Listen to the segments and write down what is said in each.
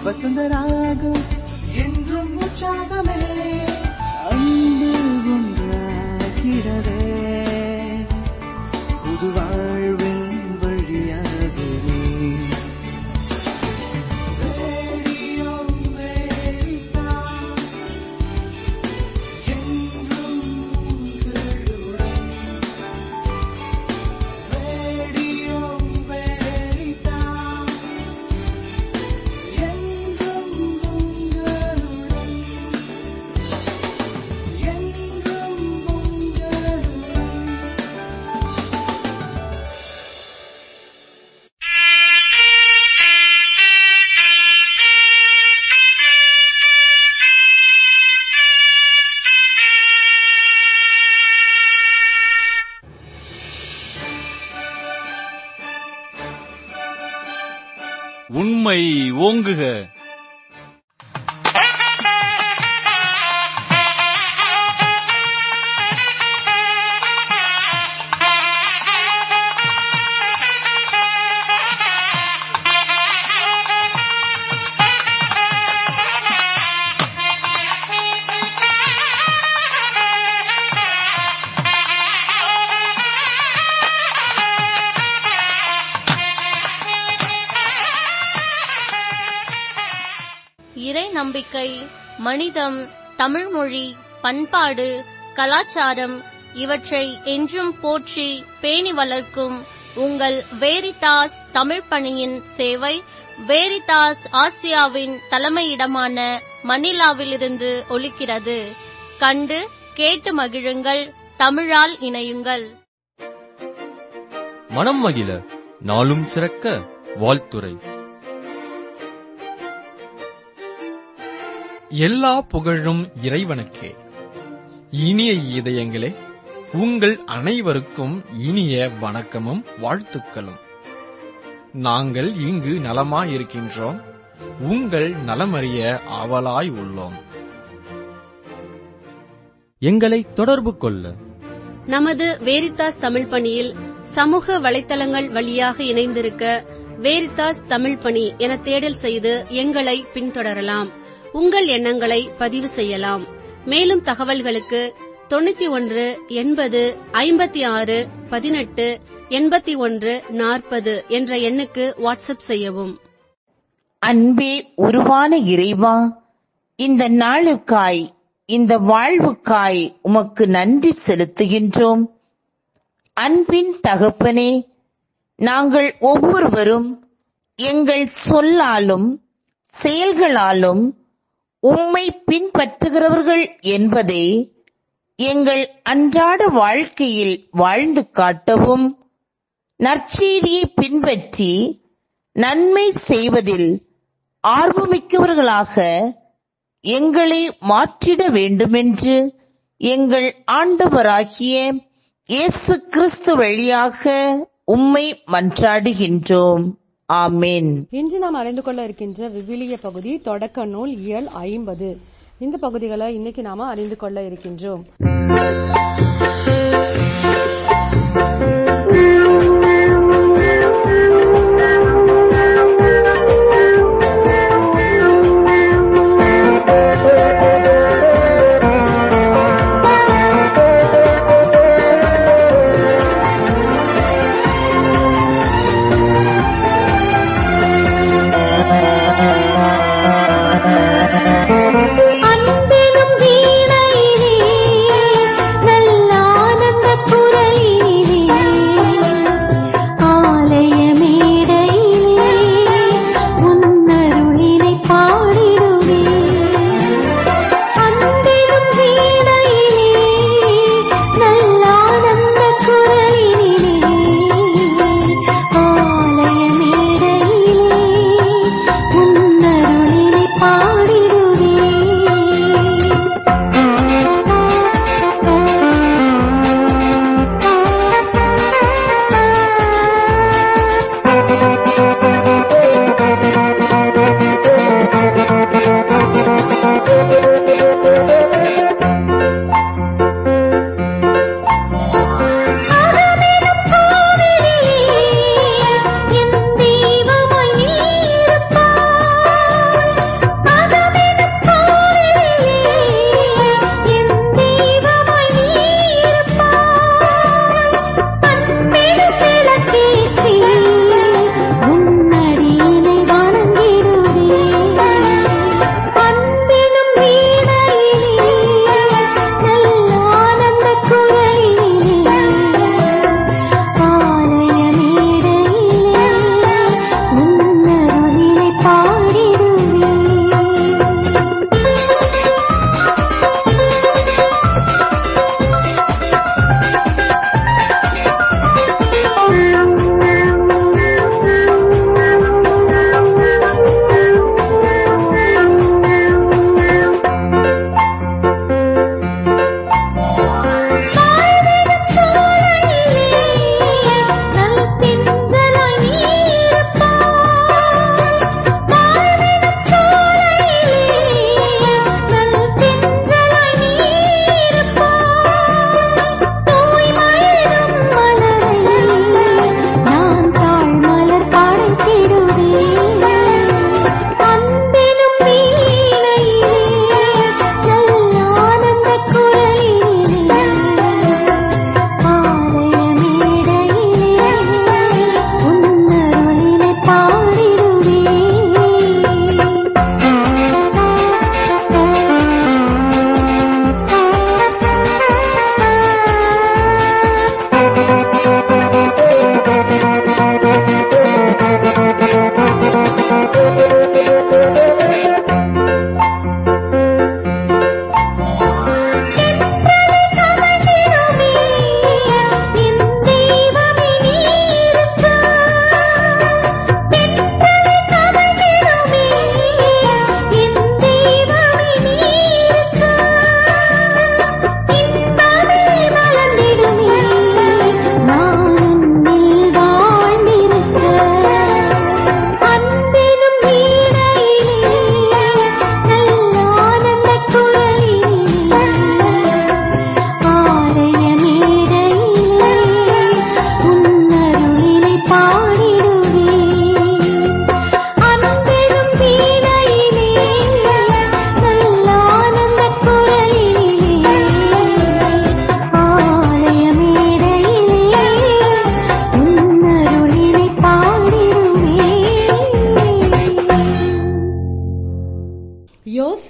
வசந்தராகம் என்றும் உற்சாகமே அன்பு ஒன்றாகிடவே புது வாழ்வின் வழியாகவே ரேடியோ அமெரிக்கா, என்றும் உங்களுடன். ரேடியோ அமெரிக்கா, என்றும் உங்களுடன். என்றும் உங்களுடன். உண்மை ஓங்குக இறை நம்பிக்கை மனிதம் தமிழ்மொழி பண்பாடு கலாச்சாரம் இவற்றை என்றும் போற்றி பேணி வளர்க்கும் உங்கள் வேரிதாஸ் தமிழ் பணியின் சேவை வேரிதாஸ் ஆசியாவின் தலைமையிடமான மணிலாவிலிருந்து ஒலிக்கிறது கண்டு கேட்டு மகிழுங்கள் தமிழால் இணையுங்கள் மனம் மகிழ நாளும் சிறக்க வாழ்த்துரை எல்லா புகழும் இறைவனுக்கே இனிய இதயங்களே உங்கள் அனைவருக்கும் இனிய வணக்கமும் வாழ்த்துக்களும் நாங்கள் இங்கு நலமாயிருக்கின்றோம் உங்கள் நலமறிய ஆவலாய் உள்ளோம் எங்களை தொடர்பு கொள்ள நமது வேரித்தாஸ் தமிழ் பணியில் சமூக வலைத்தளங்கள் வழியாக இணைந்திருக்க வேரித்தாஸ் தமிழ் பணி என தேடல் செய்து எங்களை பின்தொடரலாம் உங்கள் எண்ணங்களை பதிவு செய்யலாம் மேலும் தகவல்களுக்கு தொண்ணூத்தி ஒன்று எண்பது ஐம்பத்தி ஆறு பதினெட்டு எண்பத்தி ஒன்று நாற்பது என்ற எண்ணுக்கு வாட்ஸ்அப் செய்யவும் அன்பே உருவான இறைவா இந்த நாளுக்காய் இந்த வாழ்வுக்காய் உமக்கு நன்றி செலுத்துகின்றோம் அன்பின் தகப்பனே நாங்கள் ஒவ்வொருவரும் எங்கள் சொல்லாலும் செயல்களாலும் உம்மை பின்பற்றுகிறவர்கள் என்பதை எங்கள் அன்றாட வாழ்க்கையில் வாழ்ந்து காட்டவும் நற்செய்தியை பின்பற்றி நன்மை செய்வதில் ஆர்வமிக்கவர்களாக எங்களை மாற்றிட வேண்டுமென்று எங்கள் ஆண்டவராகிய இயேசு கிறிஸ்து வழியாக உம்மை மன்றாடுகின்றோம் ஆமென் இன்று நாம் அறிந்து கொள்ள இருக்கின்ற விவிலிய பகுதி தொடக்க நூல் இயல் ஐம்பது இந்த பகுதிகளை இன்னைக்கு நாம அறிந்து கொள்ள இருக்கின்றோம் அன்பிலும் வீணையிலே நல்ல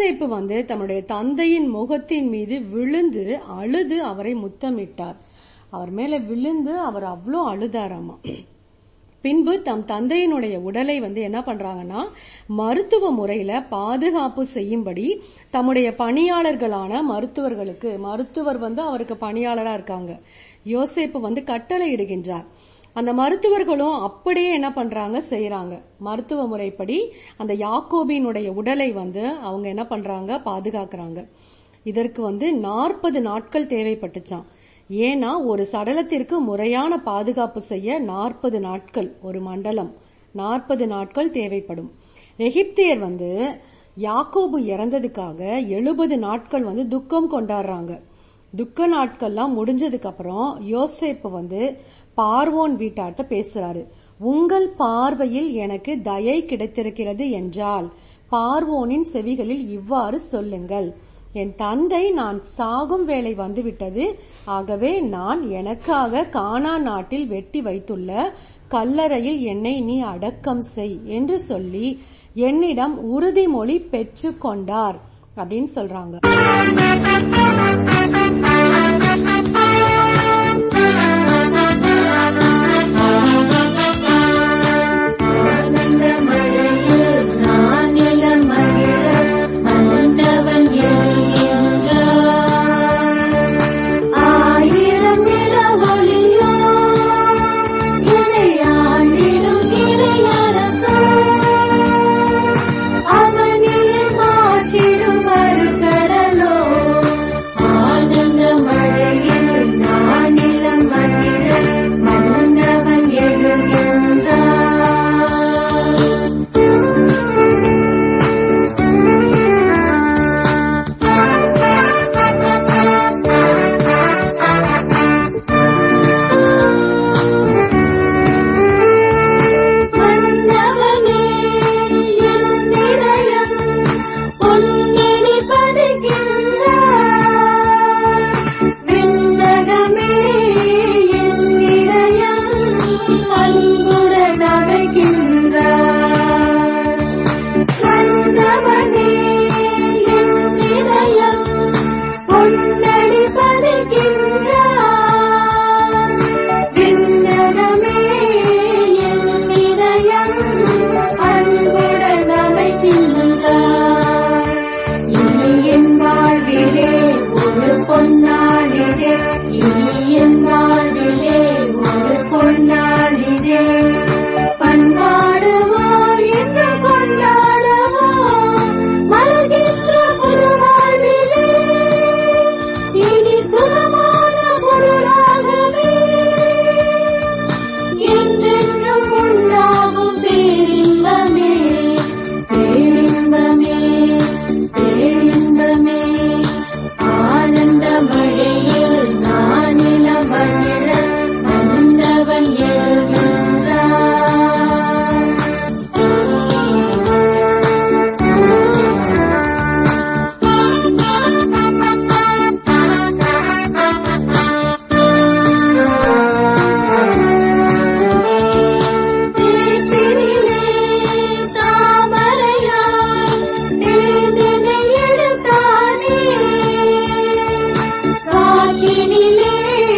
யோசேப்பு வந்து தன்னுடைய தந்தையின் முகத்தின் மீது விழுந்து அழுது அவரை முத்தமிட்டார் அவர் மேல விழுந்து அவர் அவ்வளோ அழுதாராமா பின்பு தம் தந்தையினுடைய உடலை வந்து என்ன பண்றாங்கன்னா மருத்துவ முறையில பாதுகாப்பு செய்யும்படி தம்முடைய பணியாளர்களான மருத்துவர்களுக்கு மருத்துவர் வந்து அவருக்கு பணியாளரா இருக்காங்க யோசேப்பு வந்து கட்டளை இடுகின்றார் அந்த மருத்துவர்களும் அப்படியே என்ன பண்றாங்க செய்யறாங்க மருத்துவ முறைப்படி அந்த யாக்கோபினுடைய உடலை வந்து அவங்க என்ன பண்றாங்க பாதுகாக்கிறாங்க இதற்கு வந்து நாற்பது நாட்கள் தேவைப்பட்டுச்சான் ஏன்னா ஒரு சடலத்திற்கு முறையான பாதுகாப்பு செய்ய நாற்பது நாட்கள் ஒரு மண்டலம் நாற்பது நாட்கள் தேவைப்படும் எகிப்தியர் வந்து யாக்கோபு இறந்ததுக்காக எழுபது நாட்கள் வந்து துக்கம் கொண்டாடுறாங்க துக்க நாட்கள்லாம் முடிஞ்சதுக்கு அப்புறம் யோசேப்பு வந்து பார்வோன் வீட்டார்ட்ட பேசுறாரு உங்கள் பார்வையில் எனக்கு தயை கிடைத்திருக்கிறது என்றால் பார்வோனின் செவிகளில் இவ்வாறு சொல்லுங்கள் என் தந்தை நான் சாகும் வேலை வந்துவிட்டது ஆகவே நான் எனக்காக கானா நாட்டில் வெட்டி வைத்துள்ள கல்லறையில் என்னை நீ அடக்கம் செய் என்று சொல்லி என்னிடம் உறுதிமொழி பெற்று கொண்டார் அப்படின்னு சொல்றாங்க ஆனந்த மழையில் நான் இளமகிழ மன்னவன் எழுகின்றார் ஆயிரம் நிலவொளியோ என்னை ஆண்டிடும் இறையரசோ அவனில் மாற்றிடும் மறுகடலோ ஆனந்த மழையில் நான் இளமகிழ மன்னவன் எழுகின்றார் மன்னவனே என் இதயம் பொன்னினி பதிக்கின்றார் விண்ணகமே என் இதயம் அன்புடன் அழைக்கின்றார் மன்னவனே என் இதயம் பொன்னடி பதிக்கின்றார் விண்ணகமே என் இதயம் அன்புடன் அமைக்கின்றார் இனி என் வாழ்விலே ஒரு பொன்னாளிதே இனி என் வாழ்விலே ஒரு பொன்னாளிதே பண்பாடுவோம் என்று கொண்டாடுவோம் மலர்கின்ற புது வாழ்விலே இனி சுகமான பொருளாகவே என்றென்றும் உண்டாகும் பேரின்பமே பேரின்பமே பேரின்பமே ஆனந்த மழையில் நானில மகிழ மன்னவன் எழுகின்றார் சேற்றினிலே தாமரையாய் தேனினை எடுத்தானே காற்றினிலே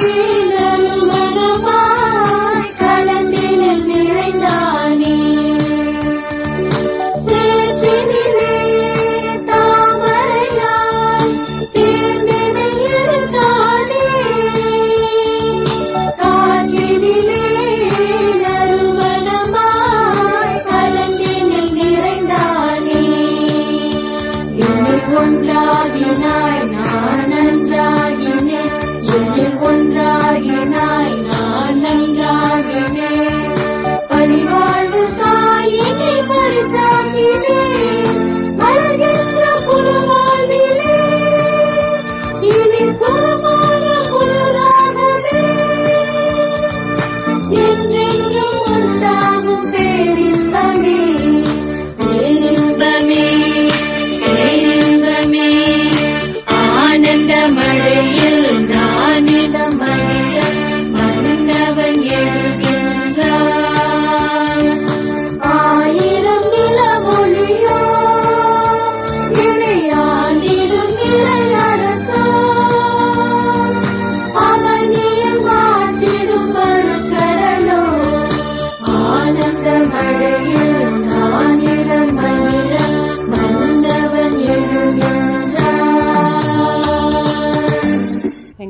நறுமணமாய் கலந்தினில் நிறைந்தானே சேற்றினிலே தாமரையாய் தேனினை எடுத்தானே காற்றினிலே நறுமணமாய் கலந்தினில் நிறைந்தானே என்னில் ஒன்றாகினாய் நான் நன்றாகினேன் என்னில் ஒன்றாகினாய் நான் நன்றாகினேன் பரிவாழ்வு தாய் என்னை பரிசாகினேன் மலர்கின்ற புது வாழ்விலே இனி சுகமான புதுராகவே என்றென்றும் உண்டாகும் பேரின்பமே பேரின்பமே பேரின்பமே ஆனந்த மழையில் நானில மகிழ மன்னவன்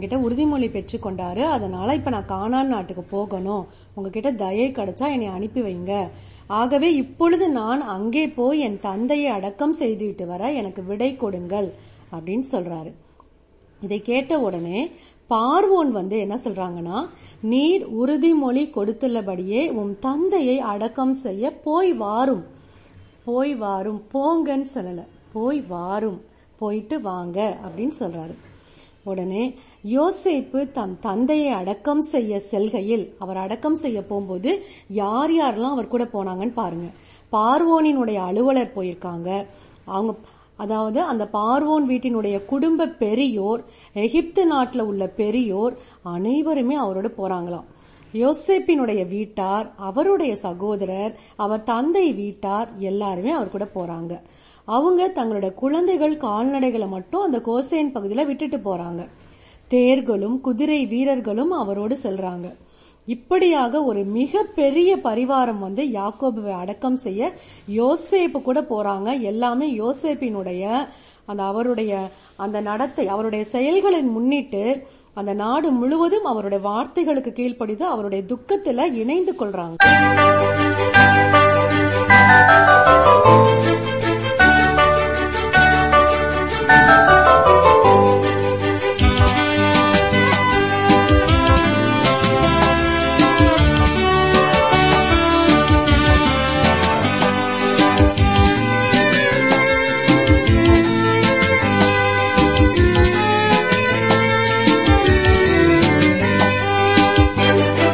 என்கிட்ட உறுதிமொழி பெற்றுக்கொண்டாரு அதனால இப்ப நான் கானான் நாட்டுக்கு போகணும் உங்ககிட்ட தயை கிடைச்சா என்னை அனுப்பி வைங்க ஆகவே இப்பொழுது நான் அங்கே போய் என் தந்தையை அடக்கம் செய்துவிட்டு வர எனக்கு விடை கொடுங்கள் அப்படின்னு சொல்றாரு இதை கேட்ட உடனே பார்வோன் வந்து என்ன சொல்றாங்கன்னா நீர் உறுதிமொழி கொடுத்துள்ளபடியே உம் தந்தையை அடக்கம் செய்ய போய் வாரும் போய் வாரும் போங்கன்னு சொல்லல போய் வாரும் போயிட்டு வாங்க அப்படின்னு சொல்றாரு உடனே யோசேப்பு தன் தந்தையை அடக்கம் செய்ய செல்கையில் அவர் அடக்கம் செய்ய போகும்போது யார் யாரெல்லாம் அவர் கூட போனாங்கன்னு பாருங்க பார்வோனினுடைய அலுவலர் போயிருக்காங்க அவங்க அதாவது அந்த பார்வோன் வீட்டினுடைய குடும்ப பெரியோர் எகிப்து நாட்டுல உள்ள பெரியோர் அனைவருமே அவரோட போறாங்களாம் யோசேப்பினுடைய வீட்டார் அவருடைய சகோதரர் அவர் தந்தை வீட்டார் எல்லாருமே அவர் கூட போறாங்க அவங்க தங்களோட குழந்தைகள் கால்நடைகளை மட்டும் அந்த கோசேன் பகுதியில விட்டுட்டு போறாங்க தேர்களும் குதிரை வீரர்களும் அவரோடு செல்றாங்க இப்படியாக ஒரு மிக பெரிய பரிவாரம் வந்து யாக்கோபுவை அடக்கம் செய்ய யோசேப்பு கூட போறாங்க எல்லாமே யோசேப்பினுடைய அந்த அவருடைய அந்த நடத்தை அவருடைய செயல்களை முன்னிட்டு அந்த நாடு முழுவதும் அவருடைய வார்த்தைகளுக்கு கீழ்ப்படிந்து அவருடைய துக்கத்துல இணைந்து கொள்றாங்க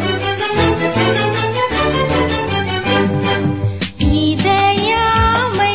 இதயாமை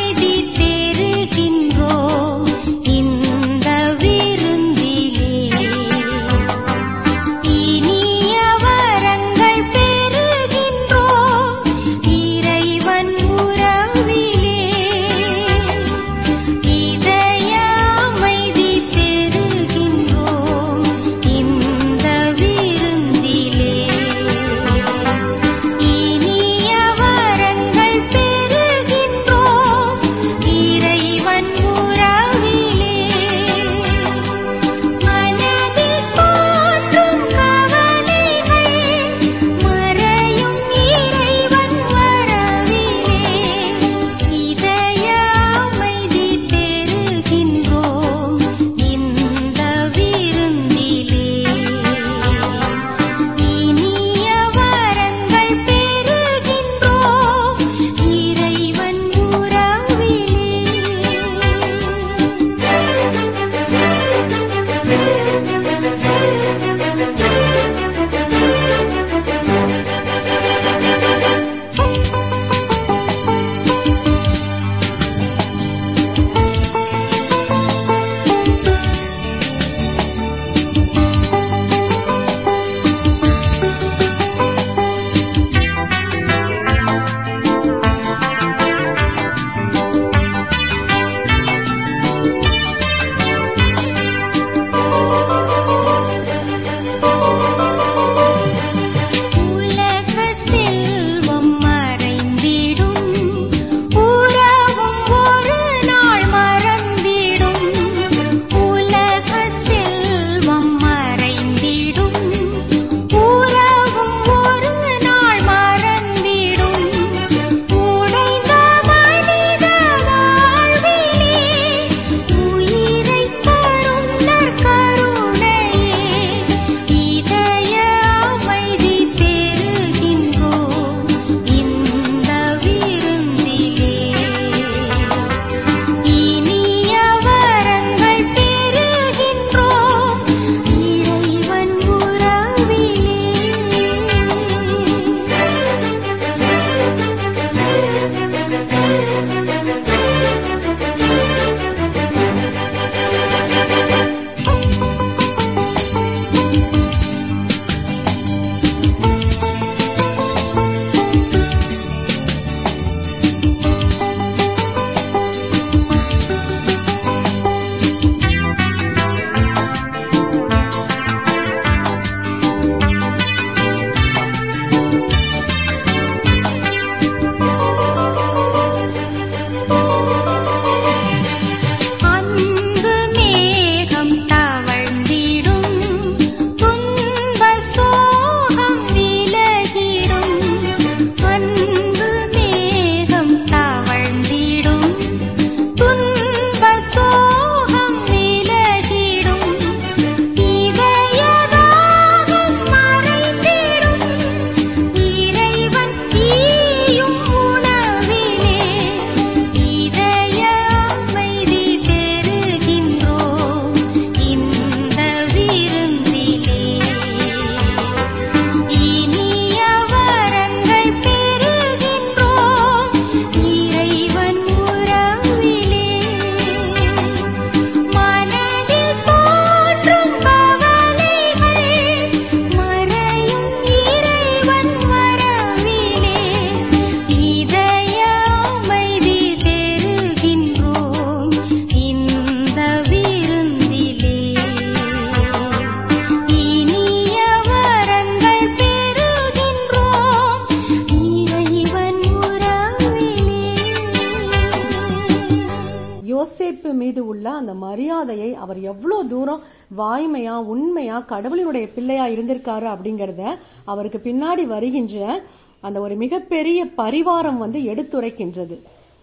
மரியாதையை அவர் எவ்வளவு தூரம் வாய்மையா உண்மையா கடவுளினுடைய பிள்ளையா இருந்திருக்காரு அப்படிங்கறத அவருக்கு பின்னாடி வருகின்ற அந்த ஒரு மிகப்பெரிய பரிவாரம் வந்து எடுத்துரைக்கின்றது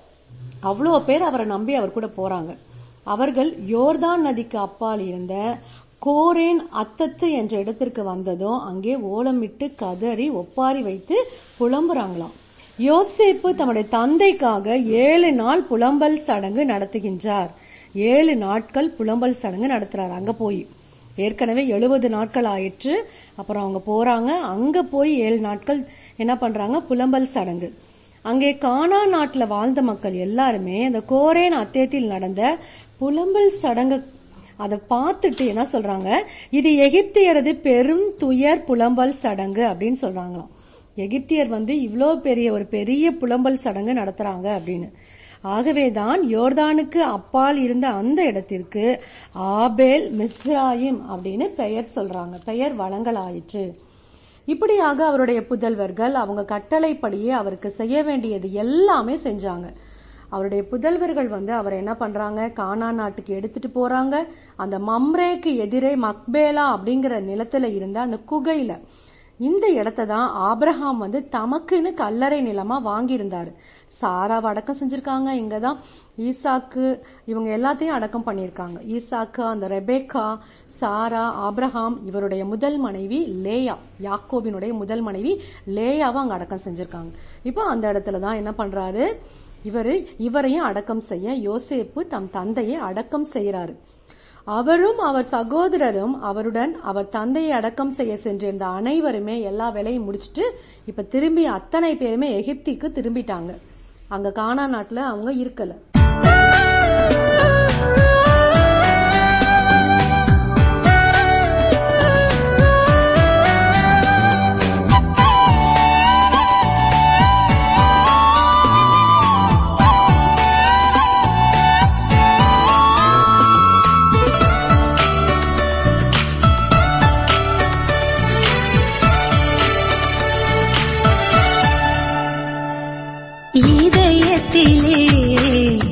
அவ்வளோ பேர் அவரை நம்பி அவர் கூட போறாங்க அவர்கள் யோர்தான் நதிக்கு அப்பால் இருந்த கோரேன் அத்தத்து என்ற இடத்திற்கு வந்ததும் அங்கே ஓலமிட்டு கதறி ஒப்பாரி வைத்து புலம்புறாங்களாம் யோசேப்பு தம்முடைய தந்தைக்காக ஏழு நாள் புலம்பல் சடங்கு நடத்துகின்றார் ஏழு நாட்கள் புலம்பல் சடங்கு நடத்துறாரு அங்க போய் ஏற்கனவே எழுபது நாட்கள் ஆயிற்று அப்புறம் அவங்க போறாங்க அங்க போய் ஏழு நாட்கள் என்ன பண்றாங்க புலம்பல் சடங்கு அங்கே கானா நாட்டுல வாழ்ந்த மக்கள் எல்லாருமே அந்த கோரேன் அத்தியத்தில் நடந்த புலம்பல் சடங்கு அதை பார்த்துட்டு என்ன சொல்றாங்க இது எகிப்தியரது பெரும் துயர் புலம்பல் சடங்கு அப்படின்னு சொல்றாங்களாம் எகிப்தியர் வந்து இவ்ளோ பெரிய ஒரு பெரிய புலம்பல் சடங்கு நடத்துறாங்க அப்படின்னு ஆகவேதான் யோர்தானுக்கு அப்பால் இருந்த அந்த இடத்திற்கு ஆபேல் மிஸ்ராயிம் அப்படின்னு பெயர் சொல்றாங்க பெயர் வழங்கலாயிற்று இப்படியாக அவருடைய புதல்வர்கள் அவங்க கட்டளைப்படியே அவருக்கு செய்ய வேண்டியது எல்லாமே செஞ்சாங்க அவருடைய புதல்வர்கள் வந்து அவர் என்ன பண்றாங்க கானா நாட்டுக்கு எடுத்துட்டு போறாங்க அந்த மம்ரேக்கு எதிரே மக்பேலா அப்படிங்கிற நிலத்துல இருந்த அந்த குகையில இந்த இடத்தை தான் ஆபிரகாம் வந்து தமக்குன்னு கல்லறை நிலமா வாங்கியிருந்தாரு சாராவை அடக்கம் செஞ்சிருக்காங்க இங்கதான் ஈசாக்கு இவங்க எல்லாத்தையும் அடக்கம் பண்ணியிருக்காங்க ஈசாக்கு அந்த ரெபேக்கா சாரா ஆபிரகாம் இவருடைய முதல் மனைவி லேயா யாக்கோபினுடைய முதல் மனைவி லேயாவை அங்க அடக்கம் செஞ்சிருக்காங்க இப்போ அந்த இடத்துல தான் என்ன பண்றாரு இவரு இவரையும் அடக்கம் செய்ய யோசேப்பு தம் தந்தையை அடக்கம் செய்யறாரு அவரும் அவர் சகோதரரும் அவருடன் அவர் தந்தையை அடக்கம் செய்ய சென்றிருந்த அனைவருமே எல்லா வேலையும் முடிச்சிட்டு இப்ப திரும்பி அத்தனை பேருமே எகிப்திக்கு திரும்பிட்டாங்க அங்க கானா நாட்டுல அவங்க இருக்கல இதயத்திலே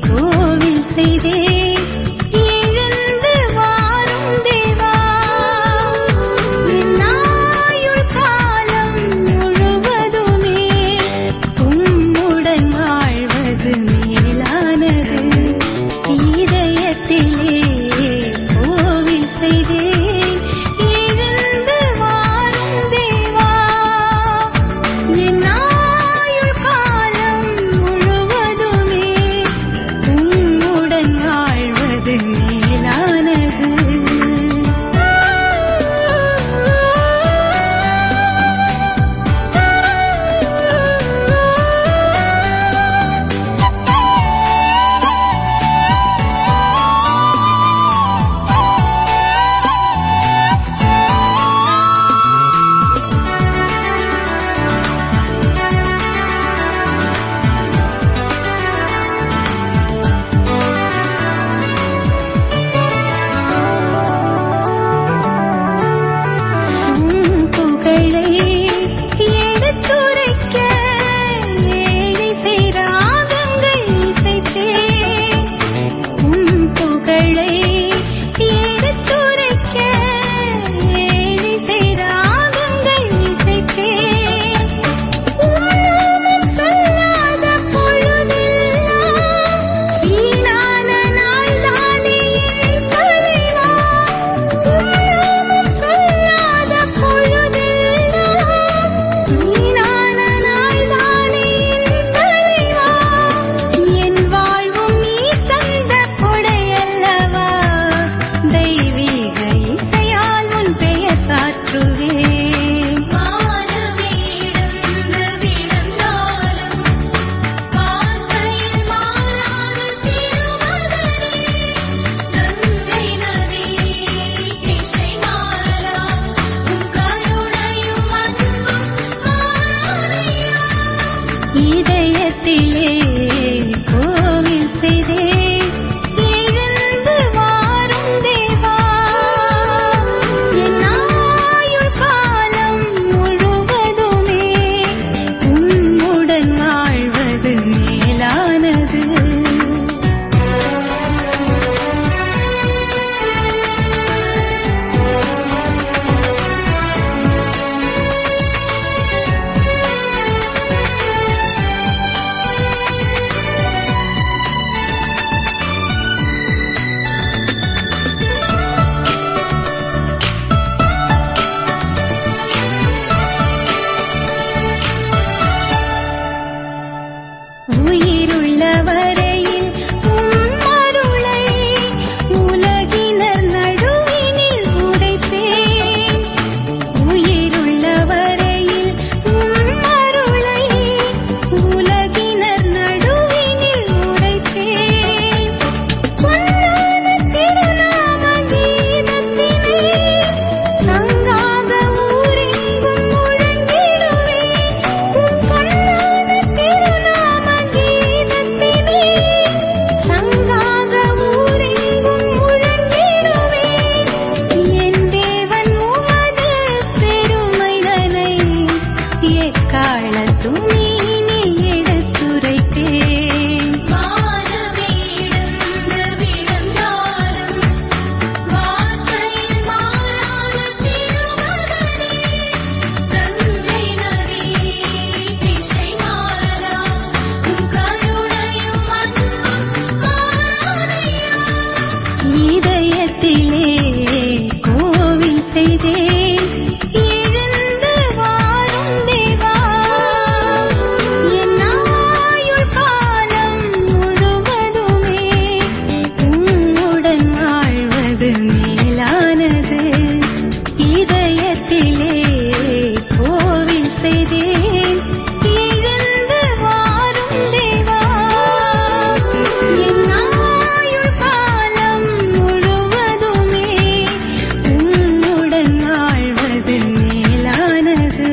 இதயத்திலே கோவில் செய்தேன் எழுந்து வாரும் தேவா என் ஆயுள் காலம் முழுவதுமே உன்னுடன் வாழ்வது மேலானது இதயத்திலே கோவில் செய்தேன் எழுந்து வாரும் தேவா என் ஆயுள் காலம் முழுவதுமே உன்னுடன் வாழ்வது மேலானது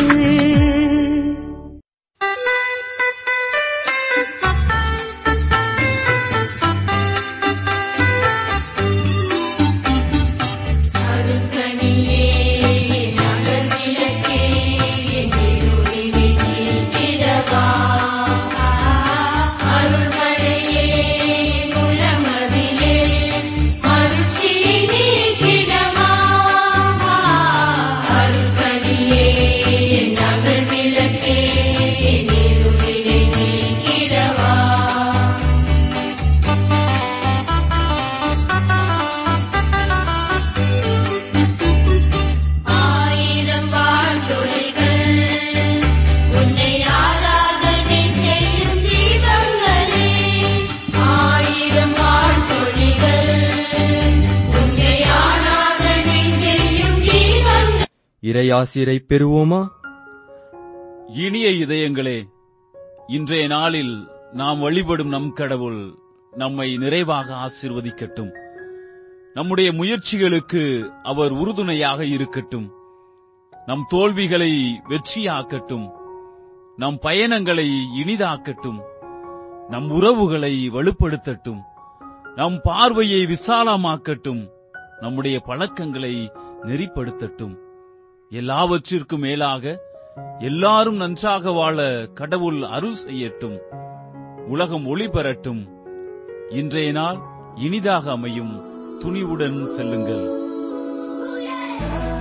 ஆயிரம் வாழ்த்தொழிகள் உன்னை ஆராதனை செய்யும் தீபங்களே ஆயிரம் வாழ்த்தொழிகள் உன்னை ஆராதனை செய்யும் தீபங்கள் இறையாசிரை பெறுவோமா இனிய இதயங்களே இன்றைய நாளில் நாம் வழிபடும் நம் கடவுள் நம்மை நிறைவாக ஆசீர்வதிக்கட்டும் நம்முடைய முயற்சிகளுக்கு அவர் உறுதுணையாக இருக்கட்டும் நம் தோல்விகளை வெற்றியாக்கட்டும் நம் பயணங்களை இனிதாக்கட்டும் நம் உறவுகளை வலுப்படுத்தட்டும் நம் பார்வையை விசாலமாக்கட்டும் நம்முடைய பழக்கங்களை நெறிப்படுத்தட்டும் எல்லாவற்றிற்கும் மேலாக எல்லாரும் நன்றாக வாழ கடவுள் அருள் செய்யட்டும் உலகம் ஒளி பெறட்டும் இன்றைய நாள் இனிதாக அமையும் துணிவுடன் செல்லுங்கள்